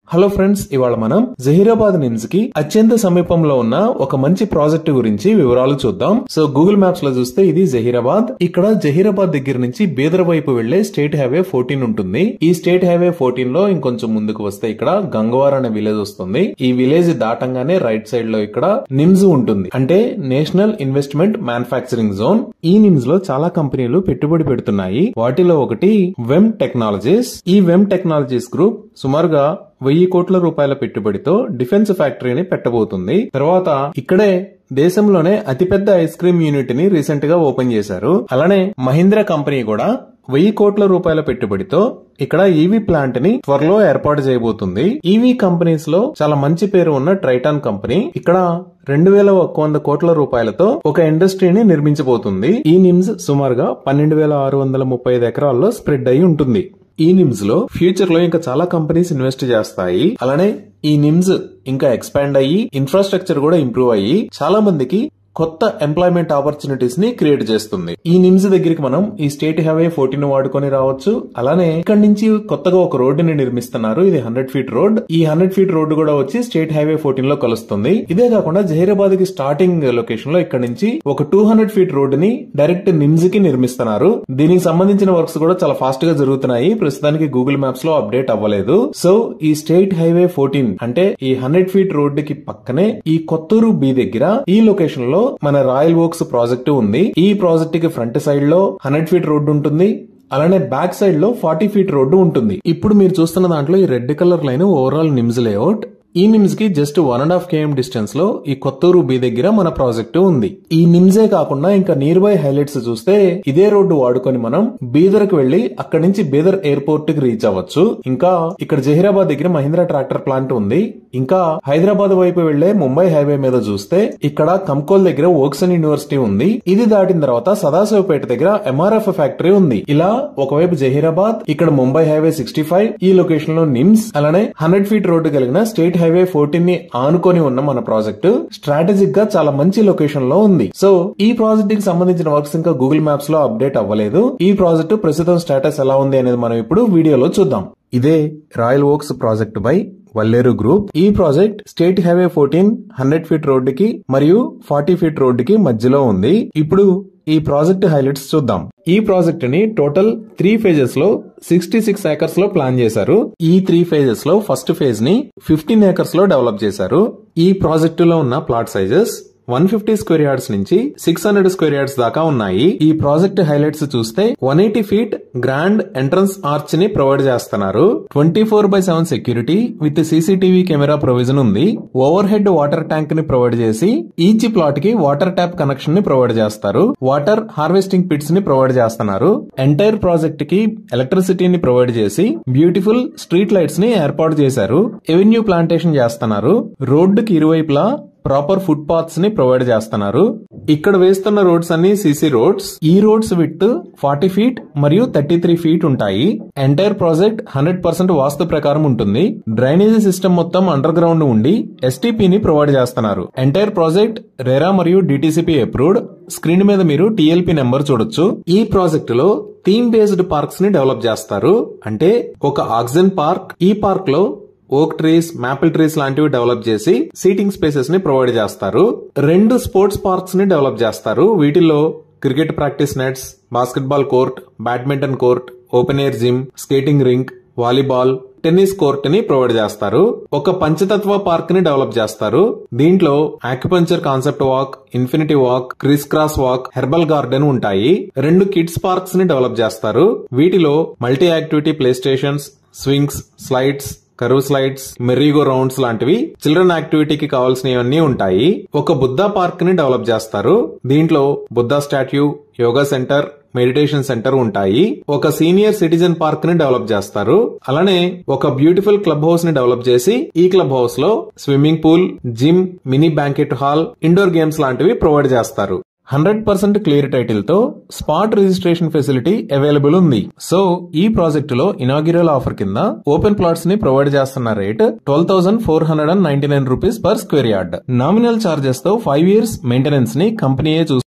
hello friends ఇవాళ మనం జహీరాబాద్ నిమ్స్ కి అత్యంత సమీపంలో ఉన్న ఒక మంచి ప్రాజెక్ట్ గురించి వివరాలు చూద్దాం సో గూగుల్ మ్యాప్స్ లో చూస్తే ఇది జహీరాబాద్ ఇక్కడ జహీరాబాద్ దగ్గర నుంచి బీదర్ వైపు వెళ్లే స్టేట్ హైవే ఫోర్టీన్ ఉంటుంది ఈ స్టేట్ హైవే ఫోర్టీన్ లో ఇంకొంచెం ముందుకు వస్తే ఇక్కడ గంగవార్ అనే విలేజ్ వస్తుంది ఈ విలేజ్ దాటంగానే రైట్ సైడ్ లో ఇక్కడ నిమ్స్ ఉంటుంది అంటే నేషనల్ ఇన్వెస్ట్మెంట్ మ్యానుఫాక్చరింగ్ జోన్ ఈ నిమ్స్ లో చాలా కంపెనీలు పెట్టుబడి పెడుతున్నాయి వాటిలో ఒకటి వెమ్ టెక్నాలజీస్ ఈ వెమ్ టెక్నాలజీస్ గ్రూప్ సుమారుగా వెయ్యి కోట్ల రూపాయల పెట్టుబడితో డిఫెన్స్ ఫ్యాక్టరీని పెట్టబోతుంది తర్వాత ఇక్కడే దేశంలోనే అతిపెద్ద ఐస్ క్రీమ్ యూనిట్ ని రీసెంట్ గా ఓపెన్ చేశారు అలానే మహీంద్రా కంపెనీ కూడా వెయ్యి కోట్ల రూపాయల పెట్టుబడితో ఇక్కడ ఈవీ ప్లాంట్ ని త్వరలో ఏర్పాటు చేయబోతుంది ఈవీ కంపెనీస్ లో చాలా మంచి పేరు ఉన్న ట్రైటాన్ కంపెనీ ఇక్కడ రెండు వేల ఒక్క వంద కోట్ల రూపాయలతో ఒక ఇండస్ట్రీని నిర్మించబోతుంది ఈ నిమ్స్ సుమారుగా పన్నెండు వేల ఆరు వందల ముప్పై ఐదు ఎకరాల్లో స్ప్రెడ్ అయి ఉంటుంది ఈ నిమ్స్ లో ఫ్యూచర్ లో ఇంకా చాలా కంపెనీస్ ఇన్వెస్ట్ చేస్తాయి అలానే ఈ నిమ్స్ ఇంకా ఎక్స్పాండ్ అయ్యి ఇన్ఫ్రాస్ట్రక్చర్ కూడా ఇంప్రూవ్ అయ్యి చాలా మందికి కొత్త ఎంప్లాయ్మెంట్ ఆపర్చునిటీస్ ని క్రియేట్ చేస్తుంది ఈ నిమ్స్ దగ్గరికి మనం ఈ స్టేట్ హైవే ఫోర్టీన్ వాడుకొని రావచ్చు అలానే ఇక్కడ నుంచి కొత్తగా ఒక రోడ్డుని నిర్మిస్తున్నారు ఇది హండ్రెడ్ ఫీట్ రోడ్ ఈ హండ్రెడ్ ఫీట్ రోడ్డు కూడా వచ్చి స్టేట్ హైవే ఫోర్టీన్ లో కలుస్తుంది ఇదే కాకుండా జహీరాబాద్ కి స్టార్టింగ్ లొకేషన్ లో ఇక్కడ నుంచి ఒక టూ హండ్రెడ్ ఫీట్ రోడ్డుని డైరెక్ట్ నిమ్స్ కి నిర్మిస్తున్నారు దీనికి సంబంధించిన వర్క్స్ కూడా చాలా ఫాస్ట్ గా జరుగుతున్నాయి ప్రస్తుతానికి గూగుల్ మ్యాప్స్ లో అప్డేట్ అవ్వలేదు సో ఈ స్టేట్ హైవే ఫోర్టీన్ అంటే ఈ హండ్రెడ్ ఫీట్ రోడ్డుకి పక్కనే ఈ కొత్తూరు బి దగ్గర ఈ లొకేషన్ లో మన రాయల్ వోక్స్ ప్రాజెక్టు ఉంది ఈ ప్రాజెక్ట్ కి ఫ్రంట్ సైడ్ లో హండ్రెడ్ ఫీట్ రోడ్డు ఉంటుంది అలానే బ్యాక్ సైడ్ లో ఫార్టీ ఫీట్ రోడ్డు ఉంటుంది ఇప్పుడు మీరు చూస్తున్న దాంట్లో ఈ red colour line overall NIMZ layout ఈ నిమ్స్ కి just one and half KM distance లో ఈ కొత్తూరు బి దగ్గర మన ప్రాజెక్టు ఉంది ఈ నిమ్సే కాకుండా ఇంకా నియర్ బై హైలైట్స్ చూస్తే ఇదే రోడ్డు వాడుకొని మనం బీదర్ కి వెళ్లి అక్కడి నుంచి బీదర్ ఎయిర్పోర్ట్ కి రీచ్ అవ్వచ్చు ఇంకా ఇక్కడ జహీరాబాద్ దగ్గర మహీంద్రా ట్రాక్టర్ ప్లాంట్ ఉంది ఇంకా హైదరాబాద్ వైపు వెళ్లే ముంబై హైవే మీద చూస్తే ఇక్కడ కంకోల్ దగ్గర ఓక్సన్ యూనివర్సిటీ ఉంది ఇది దాటిన తర్వాత సదాశివపేట దగ్గర ఎంఆర్ఎఫ్ ఫ్యాక్టరీ ఉంది ఇలా ఒకవైపు జహీరాబాద్ ఇక్కడ ముంబై హైవే సిక్స్టీ ఫైవ్ ఈ లొకేషన్ లో నిమ్స్ అలానే హండ్రెడ్ ఫీట్ రోడ్డు కలిగిన స్టేట్ హైవే ఫోర్టీన్ ని ఆనుకొని ఉన్న మన ప్రాజెక్ట్ స్ట్రాటజిక్ గా చాలా మంచి లొకేషన్ లో ఉంది సో ఈ ప్రాజెక్ట్ కి సంబంధించిన వర్క్స్ ఇంకా గూగుల్ మ్యాప్స్ లో అప్డేట్ అవ్వలేదు ఈ ప్రాజెక్ట్ ప్రస్తుతం స్టేటస్ ఎలా ఉంది అనేది మనం ఇప్పుడు వీడియోలో చూద్దాం ఇదే Royal Oaks project by Valleru group ఈ project state highway fourteen hundred feet రోడ్డుకి మరియు ఫార్టీ ఫీట్ రోడ్డుకి మధ్యలో ఉంది ఇప్పుడు ఈ ప్రాజెక్ట్ హైలైట్స్ చూద్దాం ఈ ప్రాజెక్ట్ ని టోటల్ త్రీ ఫేజెస్ లో సిక్స్టీ సిక్స్ ఏకర్స్ లో ప్లాన్ చేశారు ఈ త్రీ ఫేజెస్ లో ఫస్ట్ ఫేజ్ ని ఫిఫ్టీన్ ఏకర్స్ లో డెవలప్ చేశారు ఈ ప్రాజెక్టు లో ఉన్న plot sizes one fifty square yards నుంచి సిక్స్ హండ్రెడ్ స్క్వేర్ యార్డ్స్ దాకా ఉన్నాయి ఈ ప్రాజెక్ట్ హైలైట్స్ చూస్తే one eighty feet grand entrance arch ని ప్రొవైడ్ చేస్తున్నారు twenty four by seven security with CCTV camera provision ఉంది ఓవర్ హెడ్ వాటర్ ట్యాంక్ ని provide చేసి ఈచ్ ప్లాట్ కి వాటర్ ట్యాప్ కనెక్షన్ ని ప్రొవైడ్ చేస్తారు వాటర్ హార్వెస్టింగ్ పిట్స్ ని ప్రొవైడ్ చేస్తున్నారు ఎంటైర్ ప్రాజెక్ట్ కి ఎలక్ట్రిసిటీని ప్రొవైడ్ చేసి బ్యూటిఫుల్ స్ట్రీట్ లైట్స్ ని ఏర్పాటు చేశారు ఎవెన్యూ ప్లాంటేషన్ చేస్తున్నారు రోడ్డుకి ఇరువైపులా ప్రాపర్ ఫుట్ పాత్స్ ని ప్రొవైడ్ చేస్తున్నారు ఇక్కడ వేస్తున్న రోడ్స్ అన్ని సీసీ రోడ్స్ ఈ రోడ్స్ విత్ ఫార్టీ ఫీట్ మరియు థర్టీ త్రీ ఫీట్ ఉంటాయి entire project hundred percent vastu ప్రకారం ఉంటుంది డ్రైనేజీ సిస్టమ్ మొత్తం అండర్ గ్రౌండ్ ఉండి ఎస్టీపీ ని ప్రొవైడ్ చేస్తున్నారు ఎంటైర్ ప్రాజెక్ట్ రెరా మరియు డిటిసిపి అప్రూవ్డ్ స్క్రీన్ మీద మీరు టిఎల్పి నెంబర్ చూడొచ్చు ఈ ప్రాజెక్ట్ లో థీమ్ బేస్డ్ పార్క్స్ ని డెవలప్ చేస్తారు అంటే ఒక ఆక్సిజన్ పార్క్ ఈ పార్క్ లో ఓక్ ట్రీస్ మాపిల్ ట్రీస్ లాంటివి డెవలప్ చేసి సీటింగ్ స్పేసెస్ ని ప్రొవైడ్ చేస్తారు రెండు స్పోర్ట్స్ పార్క్స్ ని డెవలప్ చేస్తారు వీటిల్లో cricket practice nets basketball court badminton court open air gym skating rink volleyball tennis court ని ప్రొవైడ్ చేస్తారు ఒక పంచతత్వ పార్క్ ని డెవలప్ చేస్తారు దీంట్లో acupuncture concept walk infinity walk criss cross walk herbal garden ఉంటాయి రెండు కిడ్స్ పార్క్స్ ని డెవలప్ చేస్తారు వీటిలో multi activity play stations swings slides curve slides merry go rounds లాంటివి చిల్డ్రన్ యాక్టివిటీకి కావాల్సినవన్నీ ఉంటాయి ఒక బుద్ధా పార్క్ ని డెవలప్ చేస్తారు దీంట్లో Buddha statue yoga centre meditation centre ఉంటాయి ఒక సీనియర్ సిటిజన్ పార్క్ ని డెవలప్ చేస్తారు అలానే ఒక బ్యూటిఫుల్ క్లబ్ హౌస్ ని డెవలప్ చేసి ఈ క్లబ్ హౌస్ లో swimming pool gym mini banquet hall indoor games లాంటివి ప్రొవైడ్ చేస్తారు హండ్రెడ్ పర్సెంట్ క్లియర్ టైటిల్ తో స్పాట్ రిజిస్ట్రేషన్ ఫెసిలిటీ అవైలబుల్ ఉంది సో ఈ ప్రాజెక్ట్ లో ఇనాగిరల్ ఆఫర్ కింద ఓపెన్ ప్లాట్స్ ని ప్రొవైడ్ చేస్తున్న rate twelve thousand four hundred and ninety nine rupees per square yard nominal charges తో ఫైవ్ ఇయర్స్ మెయింటెనెన్స్ ని కంపెనీయే చూస్తుంది